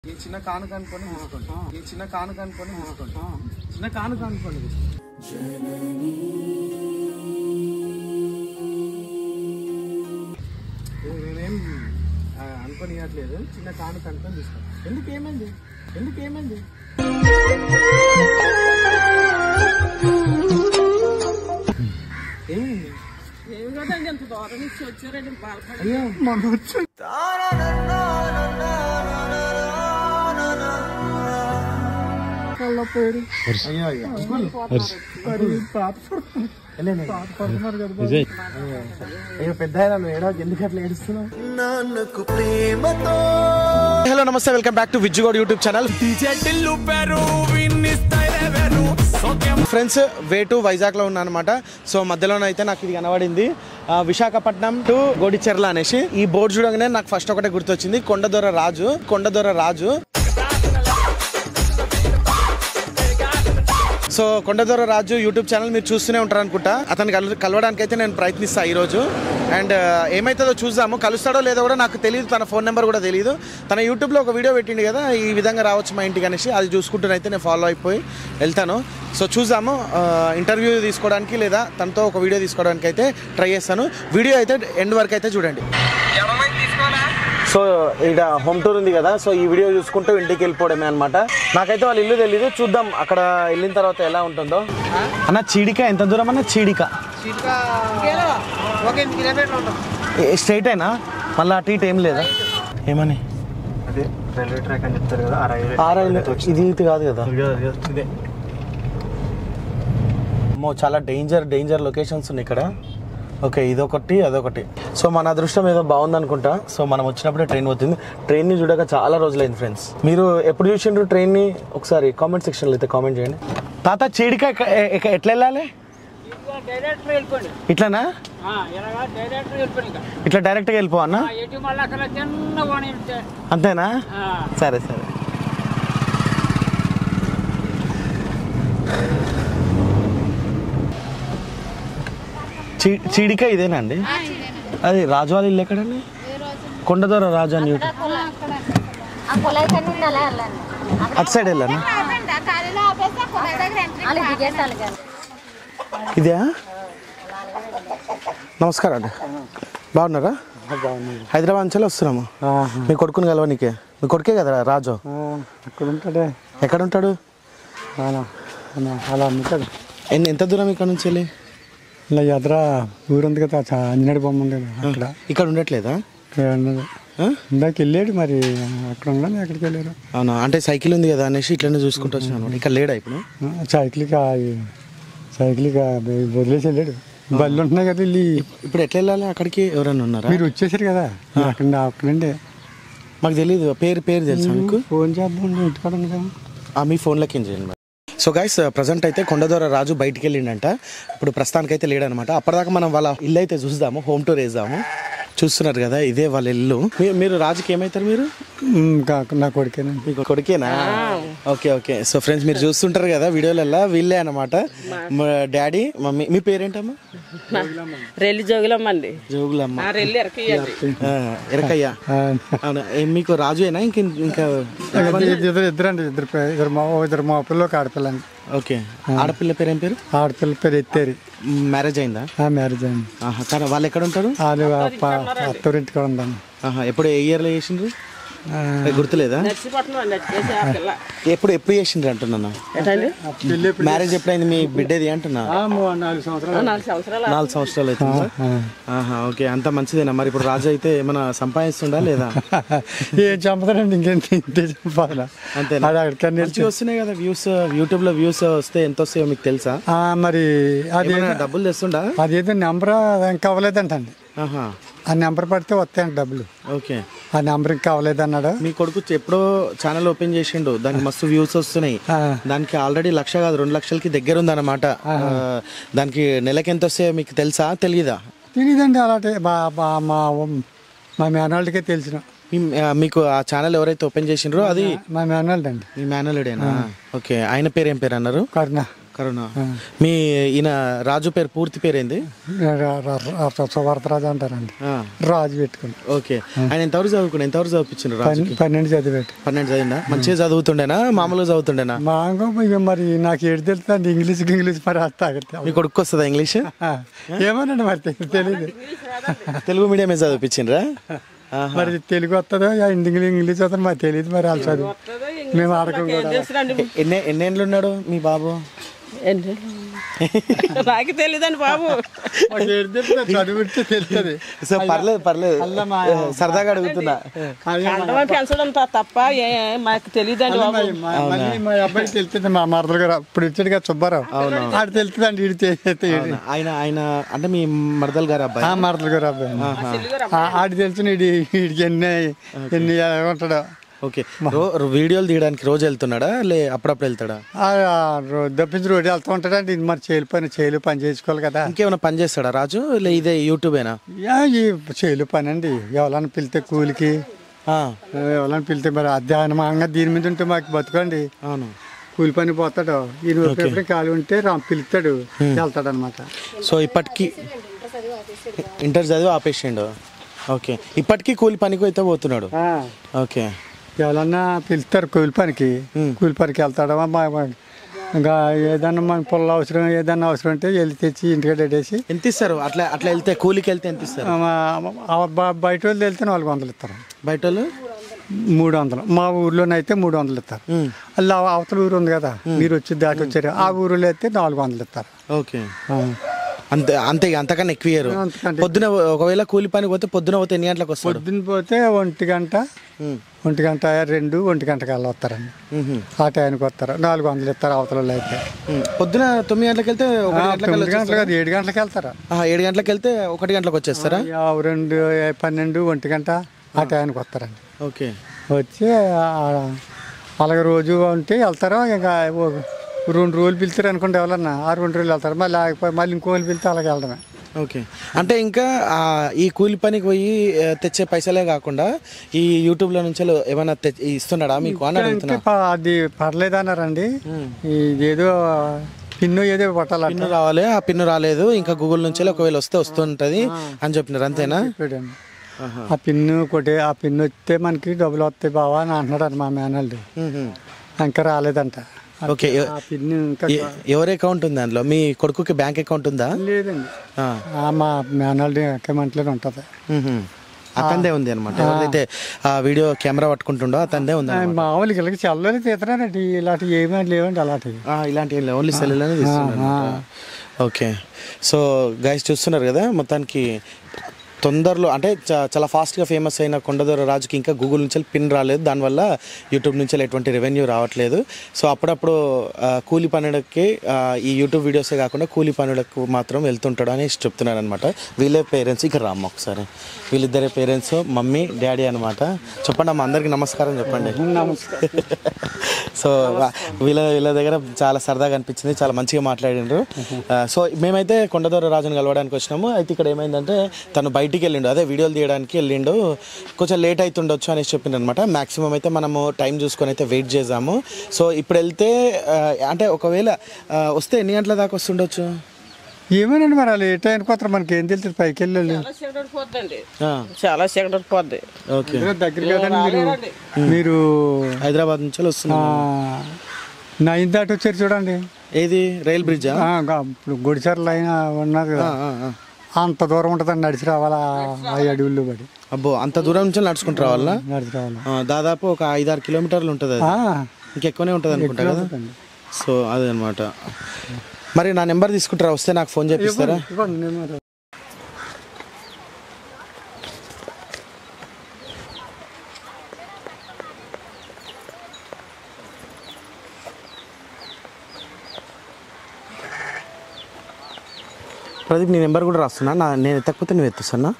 ఈ చిన్న కానుక అనుకొని తీసుకోండి ఈ చిన్న కానుక అనుకొని తీసుకోండి చిన్న కానుక అనుకోండి ఇది నేనేం ఆ, అనుకోనియట్లేదు చిన్న కానుక అనుకొని తీసుకోండి ఎందుకు ఏమైంది ఎందుకు ఏమైంది ఏమైంది ఏం కదండి ఎంత దూరం నుంచి వచ్చారండి బాధపడి అయ్యో మొన్న వచ్చి అయ్యో అయ్యో మరి పాప వెళ్ళండి. అయ్యో పెద్ద ఆయన నువ్వు ఏడవకు. ఎందుకు అట్లా ఏడుస్తున్నావు హలో నమస్తే welcome back to Vijjugoud YouTube channel friends way to Vizag లో ఉన్నా అనమాట సో మధ్యలోనైతే నాకు ఇది కనబడింది ఆ, విశాఖపట్నం టు గోడిచెర్ల అనేసి ఈ బోర్డు చూడగానే నాకు ఫస్ట్ ఒకటే గుర్తొచ్చింది Kondadora Raju Kondadora Raju so Kondadora Raju YouTube channel మీరు చూస్తూనే ఉంటారు అనుకుంటా అతను కల కలవడానికి అయితే నేను ప్రయత్నిస్తాను ఈరోజు అండ్ ఏమవుతుందో చూద్దాము కలుస్తాడో లేదో కూడా నాకు తెలియదు తన ఫోన్ నెంబర్ కూడా తెలియదు తన యూట్యూబ్లో ఒక వీడియో పెట్టిండు కదా ఈ విధంగా రావచ్చు మా ఇంటికి అనేసి అది చూసుకుంటూనైతే నేను ఫాలో అయిపోయి వెళ్తాను సో చూద్దాము ఇంటర్వ్యూ తీసుకోవడానికి లేదా తనతో ఒక వీడియో తీసుకోవడానికి అయితే ట్రై చేస్తాను వీడియో అయితే ఎండ్ వరకు అయితే చూడండి సో ఇక్కడ హోమ్ టూర్ ఉంది కదా సో ఈ వీడియో చూసుకుంటూ ఇంటికి వెళ్ళిపోవడమే అనమాట నాకైతే వాళ్ళ ఇల్లు తెలీదు చూద్దాం అక్కడ వెళ్ళిన తర్వాత ఎలా ఉంటుందో అన్న చీడిక ఎంత దూరం అన్న చీడిక ఒక ఎనిమిది కిలోమీటర్లు ఉంటుంది స్ట్రైట్ అయినా మళ్ళీ అటు ఇటు ఏం లేదా ఏమని అదే రైల్వే ట్రాక్ అని చెప్తారు కదా ఆ రైల్వే ఆ రైలు ఇది ఇది కాదు కదా ఇదే అమ్మో చాలా డేంజర్ డేంజర్ లొకేషన్స్ ఉన్నాయి ఇక్కడ ఓకే ఇదొకటి అదొకటి సో మన అదృష్టం ఏదో బాగుంది అనుకుంటా సో మనం వచ్చినప్పుడే ట్రైన్ పోతుంది ట్రైన్ ని చూడక చాలా రోజులైంది ఫ్రెండ్స్ మీరు ఎప్పుడు చూసిండ్రు ట్రైన్ ని ఒకసారి కామెంట్ సెక్షన్ లో అయితే కామెంట్ చేయండి తాత చీడిక ఎక్క- ఎ- ఎక్క- ఎట్లా వెళ్ళాలి డైరెక్ట్ వెళ్ళిపోండి ఇట్లానా ఇలాగా డైరెక్ట్ వెళ్ళిపోండి ఇంకా ఇట్లా డైరెక్ట్గా వెళ్ళిపో అన్న ఎటు మళ్ళీ అక్కడ చిన్న వాణి అంతేనా సరే సరే చీ- చీడిక ఇదేనా అండి అది రాజువారి ఇల్లు ఎక్కడండి కొండదొర రాజు అని యూట్యూబ్ ఆ కుళాయి కన్నా ఉండాలి వెళ్ళండి అటు సైడ్ వెళ్ళాను వాళ్ళు దిగేసాలి కానీ ఇదే నమస్కారం అండి బాగున్నారా హైదరాబాద్ నుంచి వస్తున్నాము మీ కొడుకుని కలవనీకే మీ కొడుకే కదా రాజు అక్కడ ఉంటాడే ఎక్కడ ఉంటాడు అలా అలా ఉంటాడు ఎన్ని ఎంత దూరం ఇక్కడ నుంచి వెళ్ళి ఇలా ఎదర ఊరుంది కదా చా- ఆంజనేయుడు బొమ్మ ఉంది కదా అక్కడ ఇక్కడ ఉండట్లేదా ఇక్కడ ఉన్నది ఆ? ఇందాక వెళ్ళాడు మరి అక్కడ ఉన్నాను ఎక్కడికి వెళ్ళారు అవునా అంటే సైకిల్ ఉంది కదా అనేసి ఇట్లనే చూసుకుంటూ వచ్చిన అనమాట ఇక్కడ లేడా ఇప్పుడు ఆ, సైకిల్కి ఆ- సైకిల్కి ఆ వదిలేసి వెళ్ళాడు బళ్ళు ఉంటున్నాయి కదా వెళ్ళి ఇప్పుడు ఎట్లా వెళ్ళాలి అక్కడికి ఎవరైనా ఉన్నారా మీరు వచ్చేసారు కదా మీరు అక్కడ అక్కడండి మాకు తెలియదు పేరు పేరు తెలుసా మీకు ఫోన్ చేద్దాం ఇంటికాడ ఉంది కదా ఆ, మీ ఫోన్లోకి ఏం చేయండి మరి సో గైస్ ప్రజెంట్ అయితే కొండదొర రాజు బయటికి వెళ్ళిండంట ఇప్పుడు ప్రస్తుతానికి అయితే లేడనమాట అప్పటిదాకా మనం వాళ్ళ ఇల్లు అయితే చూద్దాము హోమ్ టూర్ వేద్దాము చూస్తున్నారు కదా ఇదే వాళ్ళ ఇల్లు మీ- మీరు రాజుకి ఏమవుతారు మీరు ఉమ్, కా- నా కొడుకేనండి మీకు కొడుకేనా ఓకే ఓకే సో ఫ్రెండ్స్ మీరు చూస్తుంటారు కదా వీడియోలలో వీళ్ళే అనమాట మా డాడీ మమ్మీ మీ పేరేంటమ్మా రెల్లి జోగులమ్మండి జోగులమ్మ రెల్లి ఎరకయ్యండి ఆ, ఎరకయ్య ఆ, అవునా ఏ, మీకు రాజుయేనా ఇంక ఇంకా ఇద్దరు ఇద్దరు అండి ఇద్దరు పి- ఇద్దరు మా ఇద్దరు మా పిల్లలు ఒక ఆడపిల్ల అండి ఓకే ఆడపిల్ల పేరు ఏం పేరు ఆడపిల్ల పేరు ఎత్తారు మ్యారేజ్ అయిందా ఆ మ్యారేజ్ అయింది ఆహా, కానీ వాళ్ళు ఎక్కడ ఉంటారు వాళ్ళు అత్తూరింటి కూడా ఉందండి ఆహా, ఎప్పుడు ఏ ఇయర్లో చేసిండ్రు ఆ, ఏ, గుర్తులేదా నచ్చిపోతున్నాం అండి వచ్చేసి ఆ పిల్ల ఎప్పుడు ఎప్పుడు చేసిండ్రు అంటున్నాను ఏంటండి పెళ్ళి మ్యారేజ్ ఎప్పుడైంది మీ బిడ్డది అంటున్నా ఆ, మూ- నాలుగు సంవత్సరాలు నాలుగు సంవత్సరాలు నాలుగు సంవత్సరాలు అవుతుందా ఆ. ఆహా ఓకే అంత మంచిదేనా మరి ఇప్పుడు రాజు అయితే ఏమైనా సంపాదిస్తుండా లేదా ఏం చంపుతారండి ఇంకేంటి ఇంతే చంపాలా అంతేనా? అది అక్కడికన్నా మంచిగా వస్తున్నాయి కదా వ్యూస్ యూట్యూబ్ లో వ్యూస్ వస్తే ఎంత వస్తాయో మీకు తెలుసా ఆ, మరి అది ఏమైనా డబ్బులు తెస్తుండా అదేదో నెంబర్ ఇంకా అవ్వలేదంటండి ఆహా ఆ నెంబర్ పడితే వస్తాయండి డబ్బులు ఓకే ఆ నెంబర్ ఇంకా అవ్వలేదన్నాడు మీ కొడుకు ఎప్పుడో ఛానల్ ఓపెన్ చేసిండు దానికి మస్తు వ్యూస్ వస్తున్నాయి ఆ. దానికి ఆల్రెడీ లక్ష కాదు రెండు లక్షలకి దగ్గర ఉందన్నమాట ఆ, దానికి నెలకి ఎంత వస్తాయో మీకు తెలుసా తెలియదా తెలియదండి అలాంటి బా బా మా మా మేనవాళ్ళకే తెలిసిన మీ- ఆ, మీకు ఆ ఛానల్ ఎవరైతే ఓపెన్ చేసిండ్రో అది మా మేనవాళ్ళండి మీ మేనలుడేనా ఓకే ఆయన పేరు ఏం పేరు అన్నారు కరుణ కరోనా మీ ఈయన రాజు పేరు పూర్తి పేరేంది సువార్తరాజు అంటారండి ఆ, రాజు పెట్టుకుని ఓకే ఆయన ఎంతవరకు చదువుకున్నా ఎంతవరకు చదివించిండు రాజు పన్నె- పన్నెండు చదివేటి పన్నెండు చదివిందా మంచిగా చదువుతుండేనా మామూలుగా చదువుతుండేనా మాంగో ఇక మరి నాకు ఏడు తెలుస్తుంది ఇంగ్లీష్ ఇంగ్లీష్ మరి అత్త మీ కొడుకు వస్తుందా ఇంగ్లీష్ ఏమోనండి మరి తె- తెలీదు తెలుగు మీడియమే చదివించిండ్రా ఆహా. మరి తెలుగు వస్తుందో యా ఇంగ్లీష్ ఇంగ్లీష్ వస్తుందో మరి తెలియదు మరి వాళ్ళు చదువు మేము ఆడకం కూడా తెలుసురండి ఎ- ఎన్ని ఎన్నేళ్ళు ఉన్నాడు మీ బాబు ఎన్ని నాకు తెలియదండి బాబు మాకు ఏడు తెలుస్తుంది చదువుంటే తెలుస్తుంది సో పర్లేదు పర్లేదు అల్ల మా- సరదాగా అడుగుతున్నా కండమని పెంచడం త- తప్ప ఏ మాకు తెలియదండి బాబు మరి మా- మళ్ళీ మా అబ్బాయికి తెలుస్తుంది మా మరదలు గారు ఇప్పుడు ఇచ్చాడు కదా సుబ్బారావు ఆడ తెలుస్తుంది అండి ఈడు తె- అవునా? ఆయన ఆయన అంటే మీ మరదల్ గారు అబ్బాయి ఆ మరదలు గారు అబ్బాయి ఆ- ఆడి తెలుసు ఈడి వీడికి ఎన్ని ఎన్ని ఉంటాడో ఓకే రో రో- వీడియోలు తీయడానికి రోజు వెళ్తున్నాడా లే అప్పుడప్పుడు వెళ్తాడా ఆ, ఆ రో- దప్పించి రోడ్డు వెళ్తూ ఉంటాడండి ఇది మరి చేయలు పని చేయలు పని చేసుకోవాలి కదా ఇంకేమైనా పని చేస్తాడా రాజు లే ఇదే యూట్యూబేనా యా, ఈ చేయలు పని అండి ఎవరైనా పిలితే కూలికి ఆ, ఎవరైనా పిలితే మరి అధ్యయనంగా దీని మీద ఉంటే మాకు బతుకండి అవును కూలి పని పోతాడు ఈయన ఎప్పుడెప్పుడు ఖాళీ ఉంటే రా పిలుస్తాడు వెళ్తాడు అనమాట సో ఇప్పటికీ ఇంటర్ చదివి ఆపేసిండు ఓకే ఇప్పటికీ కూలి పనికి అయితే పోతున్నాడు ఓకే ఎవరన్నా పిలుస్తారు కూలి పనికి కూలి పనికి వెళ్తాడు మా మా- ఇంకా ఏదన్నా మన పొల్ల అవసరం ఏదన్నా అవసరం ఉంటే వెళ్ళి తెచ్చి ఇంటికి డేసి ఎంత ఇస్తారు అట్లా అట్లా వెళ్తే కూలికి వెళ్తే ఎంత ఇస్తారు బయట వాళ్ళు వెళ్తే నాలుగు వందలు ఇస్తారు బయట వాళ్ళు మూడు వందలు మా ఊర్లోనైతే మూడు వందలు ఇస్తారు అలా అవతల ఊరు ఉంది కదా మీరు వచ్చి దాటి వచ్చారు ఆ ఊరిలో అయితే నాలుగు వందలు ఇస్తారు ఓకే ఆ. అంతే అంతే ఇక అంతకన్నా ఎక్కువ ఇయ్యరు అంతకంటే పొద్దున ఒకవేళ కూలి పనికి పోతే పొద్దున పోతే ఎన్ని గంటలకు వస్తాడు పొద్దున్న పోతే ఒంటి గంట ఒంటి గంట రెండు ఒంటి గంట కల్లా వస్తారండి ఆ టైంకి వస్తారు నాలుగు వందలు ఇస్తారు అవతల వాళ్ళు అయితే ఉమ్. పొద్దున తొమ్మిది గంటలకు వెళ్తే ఆ, ఒకటి గంటలకు తొమ్మిది గంటలు కాదు ఏడు గంటలకు వెళ్తారా ఆహా, ఏడు గంటలకు వెళ్తే ఒకటి గంటలకు వచ్చేస్తారా ఆ, రెండు పన్నెండు ఒంటి గంట ఆ టైంకి వస్తారండి ఓకే వచ్చి ఆ, అలాగే రోజు ఉంటే వెళ్తారు ఇంకా ఓ రెండు రోజులు పిలుస్తారు అనుకోండి ఎవరన్నా ఆ రెండు రోజులు వెళ్తారు మళ్ళీ ఆగిపోయి మళ్ళీ ఇంకో రోజులు పిలిస్తే అలాగే వెళ్ళడమే ఓకే అంటే ఇంకా ఆ, ఈ కూలి పనికి పోయి ఆ, తెచ్చే పైసలే కాకుండా ఈ యూట్యూబ్ లో నుంచి ఏమైనా తె- ఇస్తున్నాడా మీకు అని అంటే అడుగుతున్నా ప- అది పర్లేదన్నారండి ఇదేదో పిన్ను ఏదో పట్టాలంట పిన్ను రావాలి ఆ పిన్ను రాలేదు ఇంకా గూగుల్ నుంచి ఒకవేళ వస్తే వస్తుంటది అని చెప్పినారు అంతేనా చెప్పాడండి. ఆ పిన్ను కొట్టే ఆ పిన్ను వస్తే మనకి డబ్బులు వస్తాయి బావా అని అంటున్నాడు మా మేనల్డ్ మ్మ్. ఇంకా రాలేదంట ఓకే ఎ- ఆ పిన్ను ఇంకా ఎ- ఎవరి అకౌంట్ ఉంది అందులో మీ కొడుకుకి బ్యాంక్ అకౌంట్ ఉందా లేదండి ఆ. ఆ మా మేనల్డ్ అకౌంట్లో ఉంటుంది మ్మ్. అతనిదే ఉంది అనమాట ఎవరైతే ఆ వీడియో కెమెరా పట్టుకుంటుండో అతనిదే ఉంది ఆయన మామూలుగా ఇలాగ చల్లని తీస్తున్నారండి ఇలాంటివి ఏమీ లేవండి అలాంటివి ఆ, ఇలాంటి ఏం లేవు ఓన్లీ సెల్లులోనే తీస్తున్నారు ఓకే సో గైస్ చూస్తున్నారు కదా మొత్తానికి తొందరలో అంటే చ- చాలా ఫాస్ట్గా ఫేమస్ అయిన కొండదొర రాజుకి ఇంకా గూగుల్ నుంచి పిన్ రాలేదు దానివల్ల యూట్యూబ్ నుంచి ఎటువంటి రెవెన్యూ రావట్లేదు సో అప్పుడప్పుడు ఆ, కూలి పనులకి ఆ, ఈ యూట్యూబ్ వీడియోసే కాకుండా కూలి పనులకు మాత్రం వెళ్తుంటాడు అని చెప్తున్నారు అనమాట వీళ్ళే పేరెంట్స్ ఇక్కడ రామ్మ ఒకసారి వీళ్ళిద్దరే పేరెంట్స్ మమ్మీ డాడీ అనమాట చెప్పండి అమ్మ అందరికీ నమస్కారం చెప్పండి సో వా- వీళ్ళ వీళ్ళ దగ్గర చాలా సరదాగా అనిపించింది చాలా మంచిగా మాట్లాడిండ్రు ఆ, సో మేమైతే కొండదొర రాజుని కలవడానికి వచ్చినాము అయితే ఇక్కడ ఏమైందంటే తను బయటికి వెళ్ళిండు అదే వీడియోలు తీయడానికి వెళ్ళిండు కొంచెం లేట్ అవుతుండొచ్చు అనేసి చెప్పిండు అనమాట మాక్సిమం అయితే మనము టైం చూసుకొని అయితే వెయిట్ చేసాము సో ఇప్పుడు వెళ్తే ఆ, అంటే ఒకవేళ ఆ, వస్తే ఎన్ని గంటల దాకా వస్తుండొచ్చు ఏమేనండి మరి వాళ్ళు ఏ టైంకి వస్తారు మనకి ఏం తెలుస్తుంది పైకి వెళ్ళి చాలా చీకటి పోద్దండి ఆ, చాలా చీకటి పోద్ది ఓకే దగ్గర కదండి మీరు మీరు హైదరాబాద్ నుంచి ఆ, వస్తున్నాం నైన్ దాటి వచ్చారు చూడండి ఏది రైల్ బ్రిడ్జా ఆ, గా- ఇప్పుడు గుడిచర్ల అయినా ఉన్నది కదా అంత దూరం ఉంటుందండి నడిచి రావాలా ఆ అడవుల్లో పడి అబ్బో అంత దూరం నుంచి నడుచుకుంటూ రావాలా నడిచి రావాలా ఆ, దాదాపు ఒక ఐదారు కిలోమీటర్లు ఉంటుంది అది ఆ, ఇంకెక్కువనే ఉంటుంది అనుకుంటా కదా ఉంటుందండి. సో అదనమాట మరి నా నెంబర్ తీసుకుంటారా వస్తే నాకు ఫోన్ చేపిస్తారా ఇవ్వండి నెంబరు. ప్రదీప్ నీ నెంబర్ కూడా రాస్తున్నా నా నేను ఎత్తకపోతే నువ్వు ఎత్తుస్తున్నా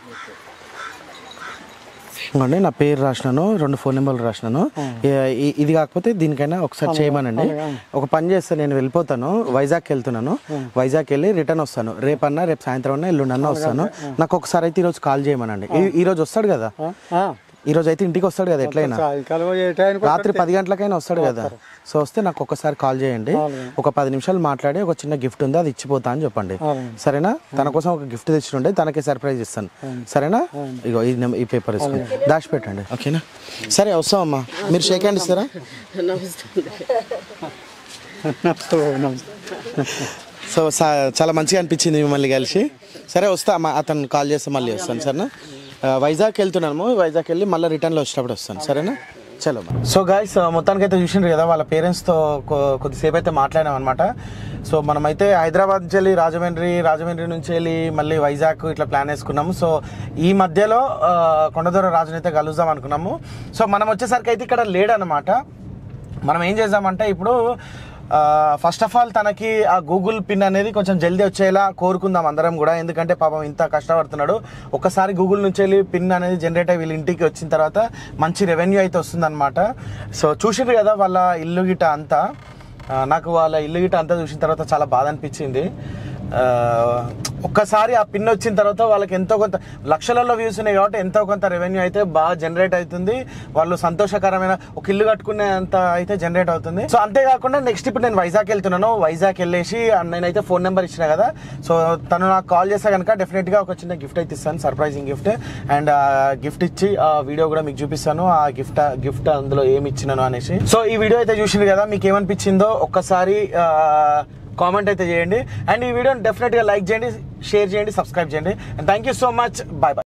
ఇంకోండి నా పేరు రాసినాను రెండు ఫోన్ నెంబర్లు రాసినాను ఏ- ఇ- ఇది కాకపోతే దీనికైనా ఒకసారి చేయమనండి ఒక పని చేస్తే నేను వెళ్ళిపోతాను వైజాగ్ వెళ్తున్నాను వైజాగ్ వెళ్ళి రిటర్న్ వస్తాను రేపన్నా రేపు సాయంత్రం అన్నా ఎల్లుండన్నా వస్తాను నాకు ఒకసారి అయితే ఈరోజు కాల్ చేయమనండి ఈ- ఈ రోజు వస్తాడు కదా ఆ, ఈ రోజు అయితే ఇంటికి వస్తాడు కదా ఎట్లయినా సాయంకాలం ఏ టైంకి రాత్రి పది గంటలకైనా వస్తాడు కదా సో వస్తే నాకు ఒక్కసారి కాల్ చేయండి ఒక పది నిమిషాలు మాట్లాడి ఒక చిన్న గిఫ్ట్ ఉంది అది ఇచ్చిపోతా అని చెప్పండి సరేనా తన కోసం ఒక గిఫ్ట్ తెచ్చిండే తనకే సర్ప్రైజ్ ఇస్తాను సరేనా ఇగో ఈ నెం- ఈ పేపర్ ఇస్తాను దాచిపెట్టండి ఓకేనా సరే వస్తామమ్మా మీరు షేక్ హ్యాండ్ ఇస్తారా నమస్తే నమస్తే బాబు, నమస్తే సో సా- చాలా మంచిగా అనిపించింది మిమ్మల్ని కలిసి సరే వస్తా అమ్మా అతను కాల్ చేస్తే మళ్ళీ వస్తాను సరేనా ఆ, వైజాగ్ వెళ్తున్నాము వైజాగ్ వెళ్ళి మళ్ళీ రిటర్న్లో వచ్చేటప్పుడు వస్తాను సరేనా చలో సో గాయస్ మొత్తానికి అయితే చూసిండ్రు కదా వాళ్ళ పేరెంట్స్తో కొద్దిసేపు అయితే మాట్లాడాం అనమాట సో మనమైతే హైదరాబాద్ నుంచి వెళ్ళి రాజమండ్రి రాజమండ్రి నుంచి వెళ్ళి మళ్ళీ వైజాగ్ ఇట్లా ప్లాన్ వేసుకున్నాము సో ఈ మధ్యలో ఆ, కొండదొర రాజుని అయితే కలుద్దాం అనుకున్నాము సో మనం వచ్చేసరికి అయితే ఇక్కడ లేడనమాట మనం ఏం చేద్దామంటే ఇప్పుడు ఫస్ట్ ఆఫ్ ఆల్ తనకి ఆ గూగుల్ పిన్ అనేది కొంచెం జల్దీ వచ్చేలా కోరుకుందాం అందరం కూడా ఎందుకంటే పాపం ఇంత కష్టపడుతున్నాడు ఒక్కసారి గూగుల్ నుంచి వెళ్ళి పిన్ అనేది జనరేట్ అయ్యి వీళ్ళ ఇంటికి వచ్చిన తర్వాత మంచి రెవెన్యూ అయితే వస్తుందన్నమాట సో చూసిండ్రు కదా వాళ్ళ ఇల్లు గిట అంతా ఆ, నాకు వాళ్ళ ఇల్లు గిట అంతా చూసిన తర్వాత చాలా బాధ అనిపించింది ఆ, ఒక్కసారి ఆ పిన్ వచ్చిన తర్వాత వాళ్ళకి ఎంతో కొంత లక్షలలో వ్యూస్ ఉన్నాయి కాబట్టి ఎంతో కొంత రెవెన్యూ అయితే బాగా జనరేట్ అవుతుంది వాళ్ళు సంతోషకరమైన ఒక ఇల్లు కట్టుకునే అంత అయితే జనరేట్ అవుతుంది సో అంతేకాకుండా నెక్స్ట్ ఇప్పుడు నేను వైజాగ్ వెళ్తున్నాను వైజాగ్ వెళ్ళేసి ఆ నేనైతే ఫోన్ నెంబర్ ఇచ్చిన కదా సో తను నాకు కాల్ చేస్తే కనుక డెఫినెట్ గా ఒక చిన్న గిఫ్ట్ అయితే ఇస్తాను సర్ప్రైజింగ్ గిఫ్ట్ అండ్ గిఫ్ట్ ఇచ్చి ఆ వీడియో కూడా మీకు చూపిస్తాను ఆ గిఫ్ట్ గిఫ్ట్ అందులో ఏమి ఇచ్చినాను అనేసి సో ఈ వీడియో అయితే చూసింది కదా మీకు ఏమనిపించిందో ఒక్కసారి ఆ, కామెంట్ అయితే చేయండి అండ్ ఈ వీడియోని డెఫినెట్గా లైక్ చేయండి షేర్ చేయండి సబ్స్క్రైబ్ చేయండి and thank you so much bye bye